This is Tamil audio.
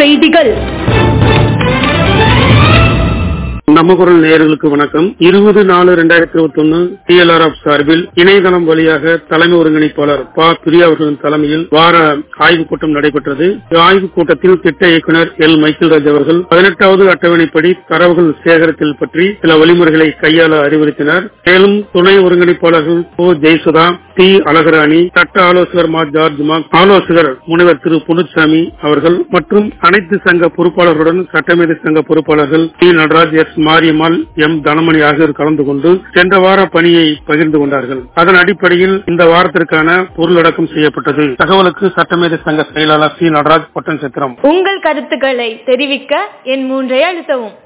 செய்திகள் நம்ம குரல் நேயர்களுக்கு வணக்கம் இருபது நாலு ரெண்டாயிரத்தி இருபத்தி ஒன்னு டிஎல்ஆர்எஃப் சார்பில் இணையதளம் வழியாக தலைமை ஒருங்கிணைப்பாளர் ப பிரியா அவர்களின் தலைமையில் வார ஆய்வுக் கூட்டம் நடைபெற்றது ஆய்வுக் கூட்டத்தில் திட்ட இயக்குநர் எல் மைக்கேல்ராஜ் அவர்கள் பதினெட்டாவது அட்டவணைப்படி தரவுகள் சேகரித்தல் பற்றி சில வழிமுறைகளை கையாள அறிவுறுத்தினார் மேலும் துணை ஒருங்கிணைப்பாளர்கள் ஓ ஜெயசுதா டி அழகராணி சட்ட ஆலோசகர் மா ஜார்ஜ் மார்க் ஆலோசகர் முனைவர் திரு புனுச்சாமி அவர்கள் மற்றும் அனைத்து சங்க பொறுப்பாளர்களுடன் சட்டமேதை சங்க பொறுப்பாளர்கள் T Nataraj S Mariyammal M Thanamani ஆகியோர் கலந்து கொண்டு சென்ற வார பணியை பகிர்ந்து கொண்டார்கள் அதன் அடிப்படையில் இந்த வாரத்திற்கான பொருளடக்கம் செய்யப்பட்டது தகவலுக்கு சட்டமேதை சங்க செயலாளர் சி நடராஜ் பொட்டன் சித்திரம் உங்கள் கருத்துக்களை தெரிவிக்க என் மூன்றை அழுத்தவும்